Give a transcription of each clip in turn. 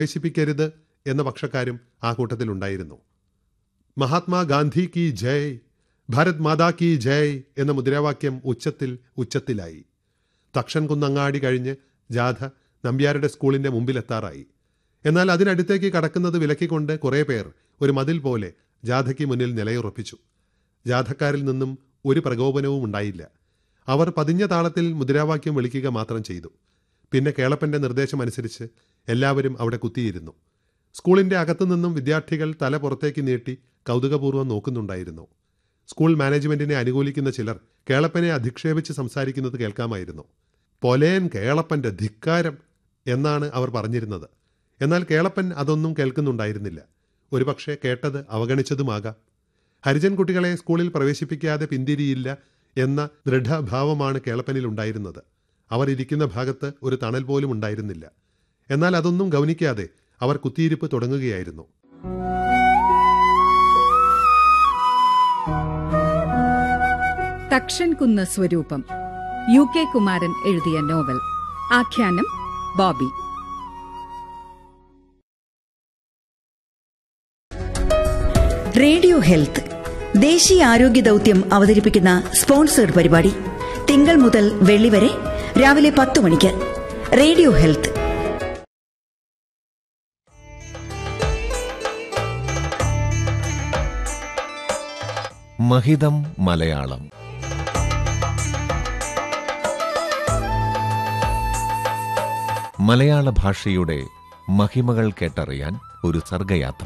പ്രവേശിപ്പിക്കരുത് എന്ന പക്ഷക്കാരും ആ കൂട്ടത്തിലുണ്ടായിരുന്നു മഹാത്മാഗാന്ധി കി ജയ് ഭാരത് മാതാ കി ജയ് എന്ന മുദ്രാവാക്യം ഉച്ചത്തിൽ ഉച്ചത്തിലായി തക്ഷൻ കുന്നങ്ങാടി കഴിഞ്ഞ് ജാഥ നമ്പ്യാരുടെ സ്കൂളിന്റെ മുമ്പിലെത്താറായി എന്നാൽ അതിനടുത്തേക്ക് കടക്കുന്നത് വിലക്കിക്കൊണ്ട് കുറേ പേർ ഒരു മതിൽ പോലെ ജാഥയ്ക്ക് മുന്നിൽ നിലയുറപ്പിച്ചു ജാഥക്കാരിൽ നിന്നും ഒരു പ്രകോപനവും ഉണ്ടായില്ല അവർ പതിഞ്ഞ താളത്തിൽ മുദ്രാവാക്യം വിളിക്കുക മാത്രം ചെയ്തു പിന്നെ കേളപ്പന്റെ നിർദ്ദേശമനുസരിച്ച് എല്ലാവരും അവിടെ കുത്തിയിരുന്നു സ്കൂളിന്റെ അകത്തുനിന്നും വിദ്യാർത്ഥികൾ തല പുറത്തേക്ക് നീട്ടി കൗതുകപൂർവ്വം നോക്കുന്നുണ്ടായിരുന്നു സ്കൂൾ മാനേജ്മെന്റിനെ അനുകൂലിക്കുന്ന ചിലർ കേളപ്പനെ അധിക്ഷേപിച്ച് സംസാരിക്കുന്നത് കേൾക്കാമായിരുന്നു പൊലേൻ കേളപ്പന്റെ ധിക്കാരം എന്നാണ് അവർ പറഞ്ഞിരുന്നത് എന്നാൽ കേളപ്പൻ അതൊന്നും കേൾക്കുന്നുണ്ടായിരുന്നില്ല ഒരുപക്ഷെ കേട്ടത് അവഗണിച്ചതുമാകാം ഹരിജൻ കുട്ടികളെ സ്കൂളിൽ പ്രവേശിപ്പിക്കാതെ പിന്തിരിയില്ല എന്ന ദൃഢഭാവമാണ് കേളപ്പനിൽ ഉണ്ടായിരുന്നത് അവർ ഇരിക്കുന്ന ഭാഗത്ത് ഒരു തണൽ പോലും ഉണ്ടായിരുന്നില്ല എന്നാൽ അതൊന്നും ഗൗനിക്കാതെ അവർ കുത്തിയിരിപ്പ് തുടങ്ങുകയായിരുന്നു തക്ഷൻ കുന്ന് സ്വരൂപം യു കെ കുമാരൻ എഴുതിയ നോവൽ ആഖ്യാനം ബോബി റേഡിയോ ഹെൽത്ത് ദേശീയ ആരോഗ്യ ദൗത്യം അവതരിപ്പിക്കുന്ന സ്പോൺസേഡ് പരിപാടി തിങ്കൾ മുതൽ വെള്ളി വരെ രാവിലെ പത്ത് മണിക്ക് റേഡിയോ ഹെൽത്ത് മഹിതം മലയാളം മലയാള ഭാഷയുടെ മഹിമകൾ കേട്ടറിയാൻ ഒരു സർഗയാത്ര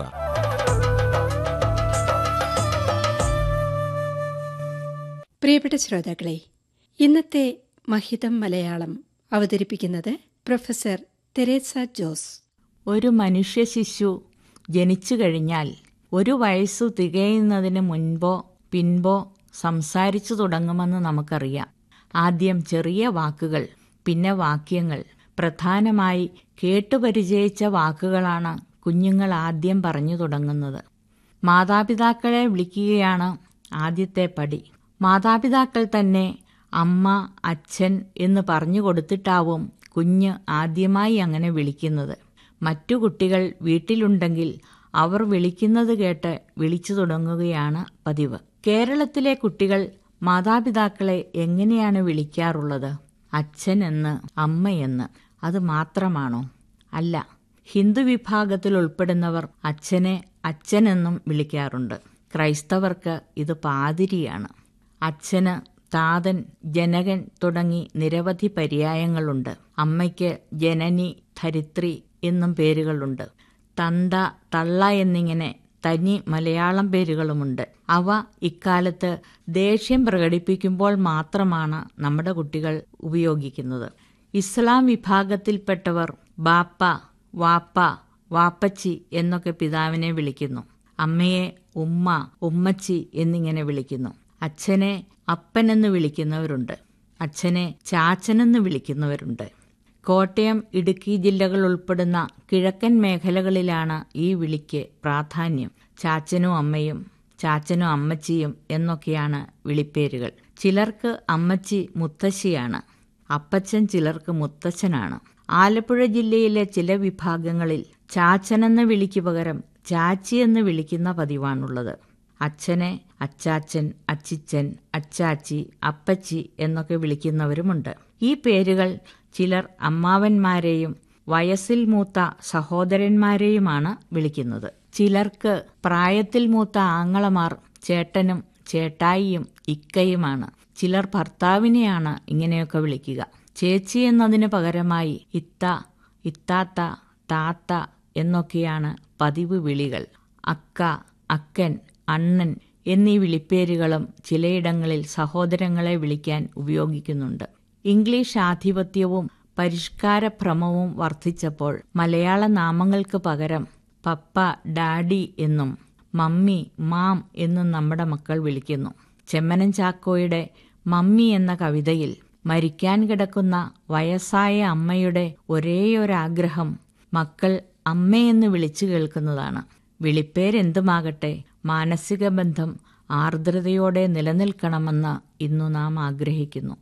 പ്രിയപ്പെട്ട ശ്രോതാക്കളെ ഇന്നത്തെ മഹിതം മലയാളം അവതരിപ്പിക്കുന്നത് പ്രൊഫസർ തെരേസ ജോസ് ഒരു മനുഷ്യ ശിശു ജനിച്ചു കഴിഞ്ഞാൽ ഒരു വയസ്സു തികയുന്നതിന് മുൻപോ പിൻപോ സംസാരിച്ചു തുടങ്ങുമെന്ന് നമുക്കറിയാം ആദ്യം ചെറിയ വാക്കുകൾ പിന്നെ വാക്യങ്ങൾ പ്രധാനമായി കേട്ടുപരിചയിച്ച വാക്കുകളാണ് കുഞ്ഞുങ്ങൾ ആദ്യം പറഞ്ഞു തുടങ്ങുന്നത് മാതാപിതാക്കളെ വിളിക്കുകയാണ് ആദ്യത്തെ പടി മാതാപിതാക്കൾ തന്നെ അമ്മ അച്ഛൻ എന്ന് പറഞ്ഞു കൊടുത്തിട്ടാവും കുഞ്ഞ് ആദ്യമായി അങ്ങനെ വിളിക്കുന്നത് മറ്റു കുട്ടികൾ വീട്ടിലുണ്ടെങ്കിൽ അവർ വിളിക്കുന്നത് കേട്ട് വിളിച്ചു തുടങ്ങുകയാണ് പതിവ് കേരളത്തിലെ കുട്ടികൾ മാതാപിതാക്കളെ എങ്ങനെയാണ് വിളിക്കാറുള്ളത് അച്ഛൻ എന്ന് അമ്മയെന്ന് അത് മാത്രമാണോ അല്ല ഹിന്ദു വിഭാഗത്തിൽ ഉൾപ്പെടുന്നവർ അച്ഛനെ അച്ഛനെന്നും വിളിക്കാറുണ്ട് ക്രൈസ്തവർക്ക് ഇത് പാതിരിയാണ് അച്ഛന് താതൻ ജനകൻ തുടങ്ങി നിരവധി പര്യായങ്ങളുണ്ട് അമ്മയ്ക്ക് ജനനി ധരിത്രി എന്നും പേരുകളുണ്ട് തന്ത തള്ള എന്നിങ്ങനെ തനി മലയാളം പേരുകളുമുണ്ട് അവ ഇക്കാലത്ത് ദേഷ്യം പ്രകടിപ്പിക്കുമ്പോൾ മാത്രമാണ് നമ്മുടെ കുട്ടികൾ ഉപയോഗിക്കുന്നത് ഇസ്ലാം വിഭാഗത്തിൽപ്പെട്ടവർ ബാപ്പ വാപ്പ വാപ്പച്ചി എന്നൊക്കെ പിതാവിനെ വിളിക്കുന്നു അമ്മയെ ഉമ്മ ഉമ്മച്ചി എന്നിങ്ങനെ വിളിക്കുന്നു അച്ഛനെ അപ്പനെന്ന് വിളിക്കുന്നവരുണ്ട് അച്ഛനെ ചാച്ചനെന്ന് വിളിക്കുന്നവരുണ്ട് കോട്ടയം ഇടുക്കി ജില്ലകൾ ഉൾപ്പെടുന്ന കിഴക്കൻ മേഖലകളിലാണ് ഈ വിളിക്ക് പ്രാധാന്യം ചാച്ചനും അമ്മയും ചാച്ചനും അമ്മച്ചിയും എന്നൊക്കെയാണ് വിളിപ്പേരുകൾ ചിലർക്ക് അമ്മച്ചി മുത്തശ്ശിയാണ് അപ്പച്ചൻ ചിലർക്ക് മുത്തച്ഛനാണ് ആലപ്പുഴ ജില്ലയിലെ ചില വിഭാഗങ്ങളിൽ ചാച്ചനെന്ന വിളിക്ക് പകരം ചാച്ചി എന്ന് വിളിക്കുന്ന പതിവാണുള്ളത് അച്ഛനെ അച്ചാച്ചൻ അച്ചിച്ചൻ അച്ചാച്ചി അപ്പച്ചി എന്നൊക്കെ വിളിക്കുന്നവരുമുണ്ട് ഈ പേരുകൾ ചിലർ അമ്മാവന്മാരെയും വയസ്സിൽ മൂത്ത സഹോദരന്മാരെയുമാണ് വിളിക്കുന്നത് ചിലർക്ക് പ്രായത്തിൽ മൂത്ത ആങ്ങളമാർ ചേട്ടനും ചേട്ടായിയും ഇക്കയുമാണ് ചിലർ ഭർത്താവിനെയാണ് ഇങ്ങനെയൊക്കെ വിളിക്കുക ചേച്ചി എന്നതിന് പകരമായി ഇത്ത ഇത്താത്ത താത്ത എന്നൊക്കെയാണ് പതിവ് വിളികൾ അക്ക അക്കൻ അണ്ണൻ എന്നീ വിളിപ്പേരുകളും ചിലയിടങ്ങളിൽ സഹോദരങ്ങളെ വിളിക്കാൻ ഉപയോഗിക്കുന്നുണ്ട് ഇംഗ്ലീഷ് ആധിപത്യവും പരിഷ്കാരഭ്രമവും വർദ്ധിച്ചപ്പോൾ മലയാള നാമങ്ങൾക്ക് പകരം പപ്പ ഡാഡി എന്നും മമ്മി മാം എന്നും നമ്മുടെ മക്കൾ വിളിക്കുന്നു ചെമ്മനം ചാക്കോയുടെ മമ്മി എന്ന കവിതയിൽ മരിക്കാൻ കിടക്കുന്ന വയസ്സായ അമ്മയുടെ ഒരേയൊരാഗ്രഹം മക്കൾ അമ്മയെന്ന് വിളിച്ചു കേൾക്കുന്നതാണ് വിളിപ്പേരെന്തുമാകട്ടെ മാനസിക ബന്ധം ആർദ്രതയോടെ നിലനിൽക്കണമെന്ന് ഇന്നു നാം ആഗ്രഹിക്കുന്നു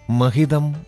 മഹിതം